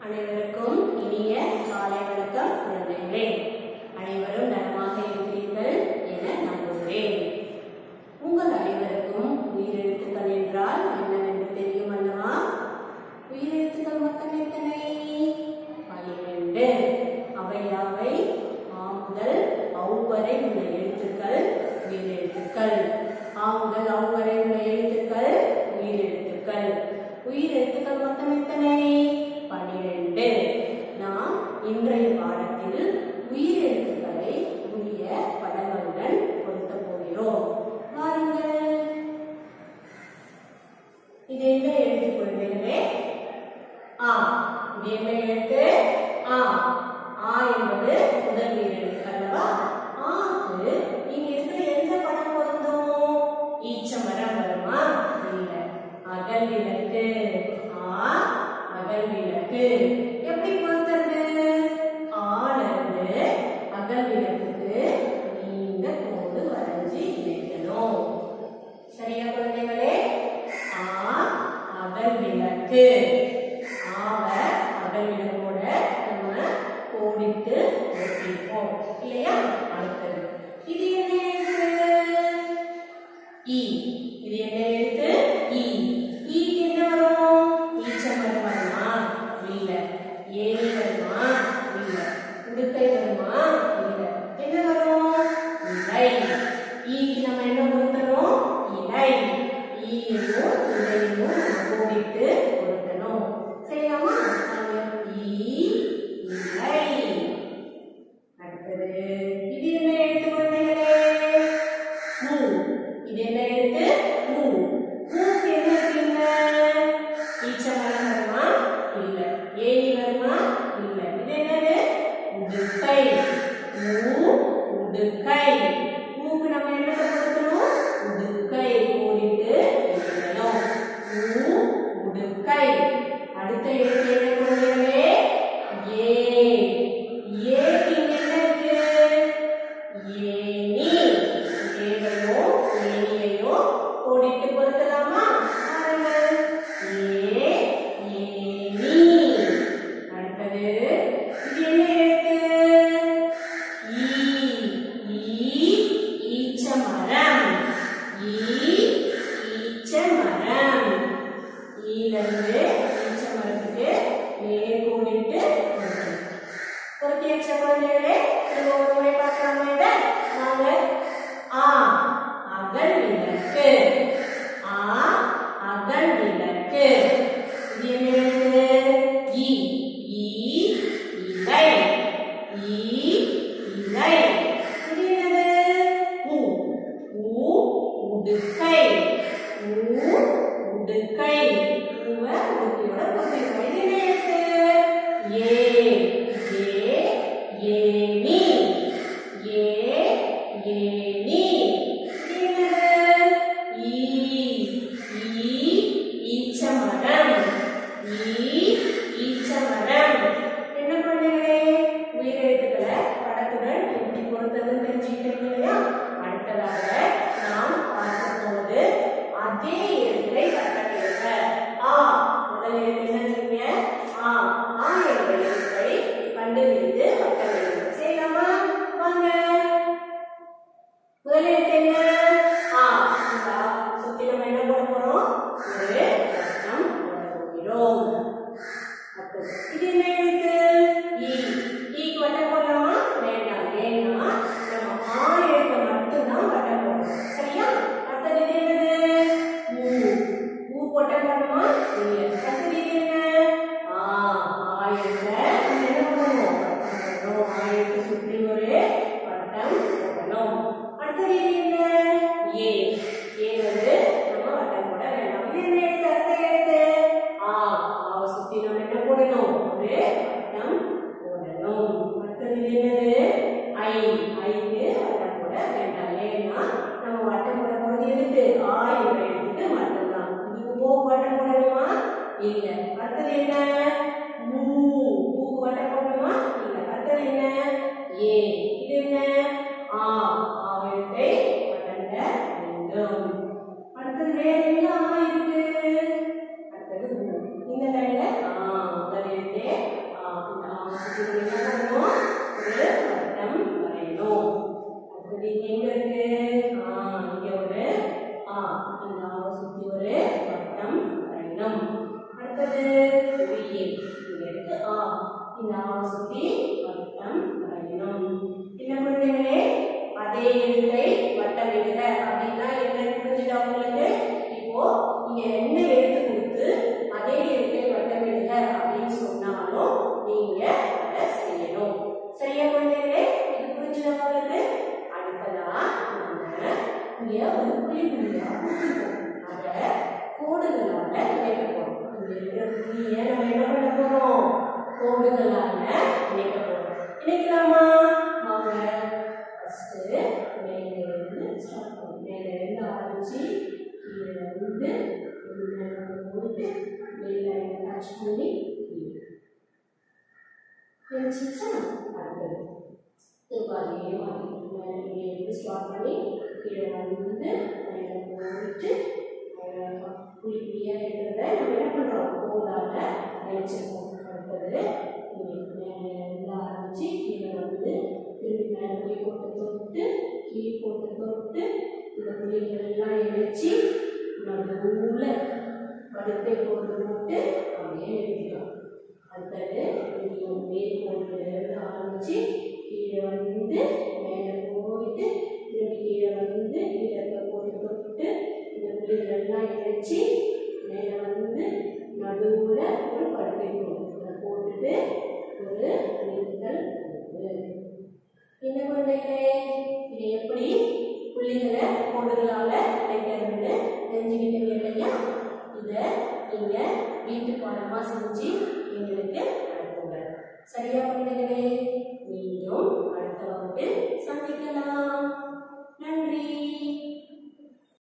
அனைவருக்கும் இனிய காலை வணக்கம் குழந்தைகளே அனைவரும் நலமாக இருக்கிறீர்கள் என நம்புகிறேன் உங்கள் அனைவருக்கும் உயிரெழுத்துக்கள் என்றால் என்னவென்று தெரியும் அல்லவா உயிரெழுத்துக்கள் மொத்தம் எத்தனை பனிரெண்டு அவை யாவை ஆ முதல் ஔ வரை உள்ள எழுத்துக்கள் உயிரெழுத்துக்கள் ஆ முதல் ஔ வரை உள்ள எழுத்துக்கள் உயிரெழுத்துக்கள் உயிரெழுத்துக்கள் மொத்தம் எத்தனை பனிரெண்டு நாம் இன்றைய பாடத்தில் உயிரெழுத்துக்களை உரிய படங்களுடன் பொருத்தப் போகிறோம் வாருங்கள் இது என்ன எழுத்து குழந்தைகளே ஆ இது என்ன எழுத்து ஆ ஆ என்பது முதல் உயிரெழுத்து அல்லவா ஆக்கு இங்க இருக்கிற எந்த படம் பொருந்தும் ஈச்ச மரம் வருமா இல்ல அகல் விளக்கு ஆ அகல் விளக்கு எப்படி பொருத்துறது ஆல இருந்து அகல் விளக்குக்கு நீண்ட கோடு வரைஞ்சி இணைக்கணும் சரியா குழந்தைகளே ஆ அகல் விளக்கு ஆவ அகல் விளக்கோட நம்ம கோடிட்டு ஒட்டிப்போம் இல்லையா அடுத்தது இது என்ன எழுத்து ஈ இது என்ன எழுத்து ஈ ஈக்கு என்ன வரும் ஈச்சமரம் வருமா இல்ல ஏரி வருமா இல்ல உடுக்கை வருமா இல்ல என்ன வரும் இலை ஈக்கு நம்ம என்ன பொருத்தணும் இலை ஈயையும் இலையும் நம்ம கூடிட்டு பொருத்தணும் சரியாமா வாங்க. ஈ இலை அடுத்தது இது என்ன எழுத்து குழந்தைகளே மூ இது என்ன எழுத்து மூ மூக்கு என்ன இருக்குங்க ஈச்சமரம் வருமா இல்ல ஏரி வருமா இல்ல இது என்னது உடுக்கை மூ உடுக்கை மூக்கு நம்ம என்ன கொடுக்கணும் உடுக்கை போடிட்டு எழுதணும் மூ உடுக்கை அடுத்த எழுத்து என்ன குழந்தைகளே ஏ ஏக்கு இங்க என்ன இருக்கு ஏனி ஏவையோ ஏனியையோ கோடிட்டு பொருத்தலாமா பாருங்கள் ஏ ஏனி அடுத்தது இது என்ன எழுத்து ஈ ஈ ஈச்சமரம் ஈ ஈச்சமரம் ஈலிருந்து ஈச்சமரத்துக்கு நேர் கோடிட்டு பொருத்தணும் பொருத்தியாச்சா குழந்தைகளே நம்ம ஒரு முறை பார்க்கலாமா இதை வாங்க ஆ அகல் விளக்கு ஆ அகல் விளக்கு இது என்ன எழுத்து இ ஈ இலை ஈ இலை இது என்னது உ உ உடுக்கை உ உடுக்கை உவ உடுக்கையோட பொருத்திருக்கோம் இது என்ன எழுத்து ஏ ஏ ஏனி ஏ ஏனி இது என்னது ஈ ஈ ஈச்சமரம் ஈ ஈச்சமரம் என்ன குழந்தைகளே உயிரெழுத்துக்களை படத்துடன் எப்படி பொறுத்ததுன்னு தெரிஞ்சுக்கிட்டீங்க இல்லையா அடுத்ததாக நாம் பார்க்க போவது அதே எழுத்தை வட்டம் எழுத ஆ முதல் எழுத்து என்னதுங்க ஆ ஆ என்ற எழுத்தை கண்டுபிடித்து வட்டம் எழுத செய்யலாமா வாங்க முதல் எழுத்து என்ன ஆ இந்த ஆ சுத்தி நம்ம என்ன போட போறோம் ஒரு வட்டம் போட போகிறோம் அடுத்தது, இது என்ன எழுத்து ஈ ஈக்கு வட்டம் போடலாமா வேண்டாம் ஏன்னா நம்ம ஆ எழுத்தை மட்டும்தான் வட்டம் போடணும் சரியா அடுத்தது இது என்னது ஊ ஊ வட்டம் போடணுமா இல்லை அடுத்தது இது என்ன ஆ ஆ எழுத்தை நம்ம என்ன பண்ணணும் வட்டம் போடணும் ஆ எழுத்தை சுற்றி ஒரு வட்டம் போடணும் அடுத்தது இது என்ன ஏ ஏ வந்து நம்ம வட்டம் போட வேண்டாம் இது என்ன எழுத்து அடுத்த எழுத்து ஆ ஆவை சுத்தி நம்ம என்ன போடணும் ஒரு வட்டம் போடணும் அடுத்தது இது என்னது ஐ ஐக்கு வட்டம் போட வேண்டாம் ஏன்னா நம்ம வட்டம் போட போறது எழுத்து ஆ என்ற எழுத்துக்கு மட்டும்தான் இதுக்கு போக்கு வட்டம் போடணுமா இல்ல அடுத்தது என்ன மூ மூக்கு வட்டம் போடணுமா இல்ல அடுத்தது என்ன ஏ இது என்ன ஆ ஆ எழுத்தை வட்டங்க வேண்டும் அடுத்தது வேற என்ன ஆ இருக்கு அடுத்தது ஊ. இந்த லைன்ல ஆ முதல் எழுத்தே இந்த ஆவை சுத்தி வட்டம் வரையணும் என்ன குழந்தைகளே அதே எழுத்தை வட்டமிடுக அப்படின்னா என்னன்னு புரிஞ்சுதா உங்களுக்கு இப்போ நீங்க என்ன எழுத்து கொடுத்து அதே எழுத்தை வட்டமிடுக அப்படின்னு சொன்னாலும் நீங்க அதை செய்யணும் சரியா குழந்தைகளே இது புரிஞ்சுதா உங்களுக்கு அடுத்ததா நம்ம இங்க ஒரு புள்ளி புள்ளியா கொடுத்துருக்கோம் அதை கோடுகளால இணைக்க போறோம் இங்க இருக்கிற புள்ளியை நம்ம என்ன பண்ண போறோம் கோடுகளால இணைக்க போறோம் இணைக்கலாமா வாங்க ஃபர்ஸ்ட் மேலே இருந்து ஸ்டார்ட் பண்ணுவோம் மேலே இருந்து ஆரம்பிச்சு கீழே வந்து மேலே போட்டு மேலே டச் பண்ணி கீழே நினைச்சிச்சா அடுத்தது திரும்ப அதே மாதிரி மேலே இங்கே இருந்து ஸ்டார்ட் பண்ணி கீழே வந்து மேலே போயிட்டு அழகா புளி புளியாக இருக்கிறத நம்ம என்ன பண்ணுறோம் கோடால நினைச்சிருக்கோம் அடுத்தது இங்கே மேலே இருந்து ஆரம்பிச்சு கீழே வந்து திரும்பி மேலே போய் போட்டு தொட்டு கீழே போட்டு தொட்டு இந்த புளிகள் எல்லாம் இணைச்சி நடுவில் படுக்கை போட்டு போட்டு அப்படியே நிறுத்திக்கலாம் அடுத்தது இங்கே மேல் கோட்டிலிருந்து ஆரம்பிச்சு கீழே வந்து மேலே போயிட்டு திரும்பி கீழே வந்து கீழே இருக்க கோட்டை தொட்டு இந்த புள்ளிகள் எல்லாம் இணைச்சி மேலே வந்து நடுவில் ஒரு படுக்கை போட்டு அதை போட்டுட்டு ஒரு நிறுத்தல் போட்டு என்ன குழந்தைகளே இது எப்படி புள்ளிகளை கோடுகளால் இணைக்கிறதுன்னு தெரிஞ்சுக்கிட்டீங்க இல்லையா இதை நீங்கள் வீட்டு பாடமாக செஞ்சு எங்களுக்கு அனுப்புங்க சரியா குழந்தைகளே